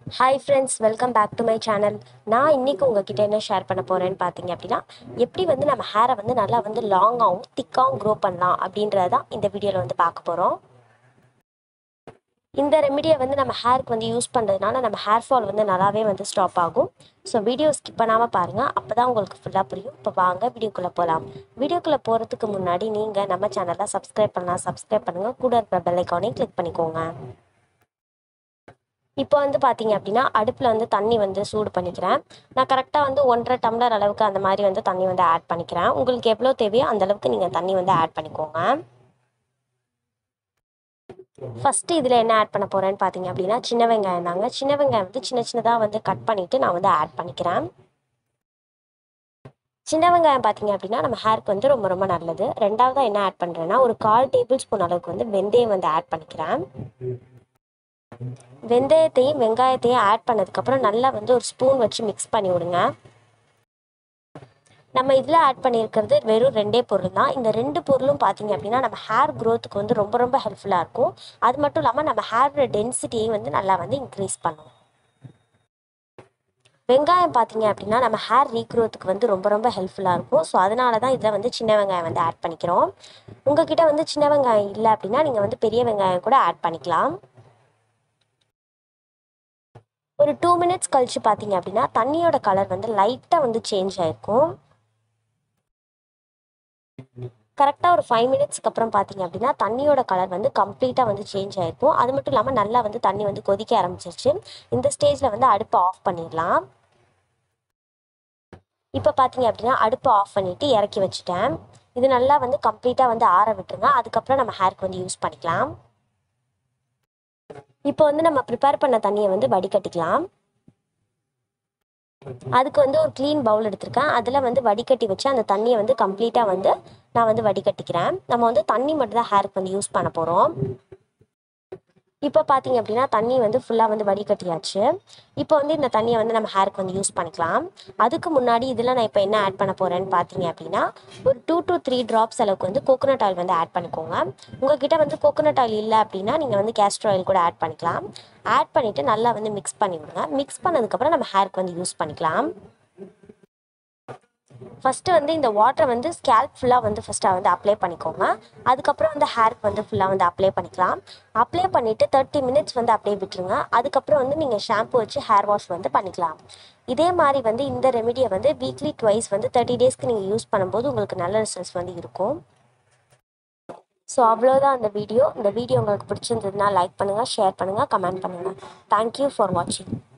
hi friends welcome back to my channel நான் இன்னைக்கு உங்ககிட்ட என்ன ஷேர் பண்ண போகிறேன்னு பார்த்தீங்க அப்படின்னா எப்படி வந்து நம்ம ஹேரை வந்து நல்லா வந்து லாங்காகவும் திக்காகவும் க்ரோ பண்ணலாம் அப்படின்றத தான் இந்த வீடியோவில் வந்து பார்க்க போகிறோம் இந்த ரெமிடியை வந்து நம்ம ஹேருக்கு வந்து யூஸ் பண்ணுறதுனால நம்ம ஹேர் ஃபால் வந்து நல்லாவே வந்து ஸ்டாப் ஆகும் ஸோ வீடியோ ஸ்கிப் பண்ணாமல் பாருங்கள் அப்போ தான் உங்களுக்கு ஃபுல்லாக புரியும் இப்போ வாங்க வீடியோக்குள்ளே போகலாம் வீடியோக்குள்ளே போகிறதுக்கு முன்னாடி நீங்கள் நம்ம சேனலை சப்ஸ்கிரைப் பண்ணலாம் சப்ஸ்கிரைப் பண்ணுங்கள் கூட இருக்கிற பெல் ஐக்கானையும் கிளிக் பண்ணிக்கோங்க இப்போ வந்து பார்த்தீங்க அப்படின்னா அடுப்பில் வந்து தண்ணி வந்து சூடு பண்ணிக்கிறேன் நான் கரெக்டாக வந்து ஒன்றரை டம்ளர் அளவுக்கு அந்த மாதிரி வந்து தண்ணி வந்து ஆட் பண்ணிக்கிறேன் உங்களுக்கு எவ்வளோ தேவையோ அந்த அளவுக்கு நீங்கள் தண்ணி வந்து ஆட் பண்ணிக்கோங்க ஃபஸ்ட்டு இதில் என்ன ஆட் பண்ண போகிறேன்னு பார்த்தீங்க அப்படின்னா சின்ன வெங்காயம் தாங்க சின்ன வெங்காயம் வந்து சின்ன சின்னதாக வந்து கட் பண்ணிவிட்டு நான் வந்து ஆட் பண்ணிக்கிறேன் சின்ன வெங்காயம் பார்த்தீங்க அப்படின்னா நம்ம ஹேருக்கு வந்து ரொம்ப ரொம்ப நல்லது ரெண்டாவதாக என்ன ஆட் பண்ணுறேன்னா ஒரு கால் டேபிள் ஸ்பூன் அளவுக்கு வந்து வெந்தயம் வந்து ஆட் பண்ணிக்கிறேன் வெந்தயத்தையும் வெங்காயத்தையும் ஆட் பண்ணதுக்கப்புறம் நல்லா வந்து ஒரு ஸ்பூன் வச்சு மிக்ஸ் பண்ணி விடுங்க நம்ம இதில் ஆட் பண்ணியிருக்கிறது வெறும் ரெண்டே பொருள் தான் இந்த ரெண்டு பொருளும் பார்த்தீங்க அப்படின்னா நம்ம ஹேர் க்ரோத்துக்கு வந்து ரொம்ப ரொம்ப ஹெல்ப்ஃபுல்லாக இருக்கும் அது மட்டும் இல்லாமல் நம்ம ஹேரோட டென்சிட்டியை வந்து நல்லா வந்து இன்க்ரீஸ் பண்ணும் வெங்காயம் பார்த்தீங்க அப்படின்னா நம்ம ஹேர் ரீக்ரோத்துக்கு வந்து ரொம்ப ரொம்ப ஹெல்ப்ஃபுல்லாக இருக்கும் ஸோ அதனால தான் இதில் வந்து சின்ன வெங்காயம் வந்து ஆட் பண்ணிக்கிறோம் உங்ககிட்ட வந்து சின்ன வெங்காயம் இல்லை அப்படின்னா நீங்கள் வந்து பெரிய வெங்காயம் கூட ஆட் பண்ணிக்கலாம் ஒரு டூ மினிட்ஸ் கழிச்சு பார்த்தீங்க அப்படின்னா தண்ணியோட கலர் வந்து லைட்டாக வந்து சேஞ்ச் ஆயிருக்கும் கரெக்டாக ஒரு ஃபைவ் மினிட்ஸ்க்கு அப்புறம் பார்த்தீங்க அப்படின்னா தண்ணியோட கலர் வந்து கம்ப்ளீட்டாக வந்து சேஞ்ச் ஆயிருக்கும் அது மட்டும் இல்லாமல் நல்லா வந்து தண்ணி வந்து கொதிக்க ஆரம்பிச்சிருச்சு இந்த ஸ்டேஜில் வந்து அடுப்பை ஆஃப் பண்ணிடலாம் இப்போ பார்த்தீங்க அப்படின்னா அடுப்பை ஆஃப் பண்ணிவிட்டு இறக்கி வச்சுட்டேன் இது நல்லா வந்து கம்ப்ளீட்டாக வந்து ஆற விட்டுருங்க அதுக்கப்புறம் நம்ம ஹேருக்கு வந்து யூஸ் பண்ணிக்கலாம் இப்போ வந்து நம்ம ப்ரிப்பேர் பண்ண தண்ணியை வந்து வடிகட்டிக்கலாம் அதுக்கு வந்து ஒரு க்ளீன் பவுல் எடுத்திருக்கேன் அதில் வந்து வடிகட்டி வச்சு அந்த தண்ணியை வந்து கம்ப்ளீட்டாக வந்து நான் வந்து வடிகட்டிக்கிறேன் நம்ம வந்து தண்ணி மட்டும் தான் ஹேருக்கு வந்து யூஸ் பண்ண போகிறோம் இப்போ பார்த்தீங்க அப்படின்னா தண்ணி வந்து ஃபுல்லாக வந்து வடிகட்டியாச்சு இப்போ வந்து இந்த தண்ணியை வந்து நம்ம ஹேருக்கு வந்து யூஸ் பண்ணிக்கலாம் அதுக்கு முன்னாடி இதில் நான் இப்போ என்ன ஆட் பண்ண போகிறேன்னு பார்த்தீங்க அப்படின்னா ஒரு டூ டு த்ரீ ட்ராப்ஸ் அளவுக்கு வந்து கோகோனட் ஆயில் வந்து ஆட் பண்ணிக்கோங்க உங்ககிட்ட வந்து கோகோனட் ஆயில் இல்லை அப்படின்னா நீங்கள் வந்து கேஸ்டர் ஆயில் கூட ஆட் பண்ணிக்கலாம் ஆட் பண்ணிவிட்டு நல்லா வந்து மிக்ஸ் பண்ணி விடுங்க மிக்ஸ் பண்ணதுக்கப்புறம் நம்ம ஹேருக்கு வந்து யூஸ் பண்ணிக்கலாம் ஃபஸ்ட்டு வந்து இந்த வாட்டரை வந்து ஸ்கேல்ப் ஃபுல்லாக வந்து ஃபஸ்ட்டாக வந்து அப்ளை பண்ணிக்கோங்க அதுக்கப்புறம் வந்து ஹேருக்கு வந்து ஃபுல்லாக வந்து அப்ளை பண்ணிக்கலாம் அப்ளை பண்ணிவிட்டு தேர்ட்டி மினிட்ஸ் வந்து அப்படியே விட்டுருங்க அதுக்கப்புறம் வந்து நீங்கள் ஷாம்பு வச்சு ஹேர் வாஷ் வந்து பண்ணிக்கலாம் இதே மாதிரி வந்து இந்த ரெமிடியை வந்து வீக்லி ட்வைஸ் வந்து தேர்ட்டி டேஸ்க்கு நீங்கள் யூஸ் பண்ணும்போது உங்களுக்கு நல்ல ரிசல்ட்ஸ் வந்து இருக்கும் ஸோ அவ்வளோதான் அந்த வீடியோ இந்த வீடியோ உங்களுக்கு பிடிச்சிருந்ததுன்னா லைக் பண்ணுங்கள் ஷேர் பண்ணுங்கள் கமெண்ட் பண்ணுங்கள் தேங்க்யூ ஃபார் வாட்சிங்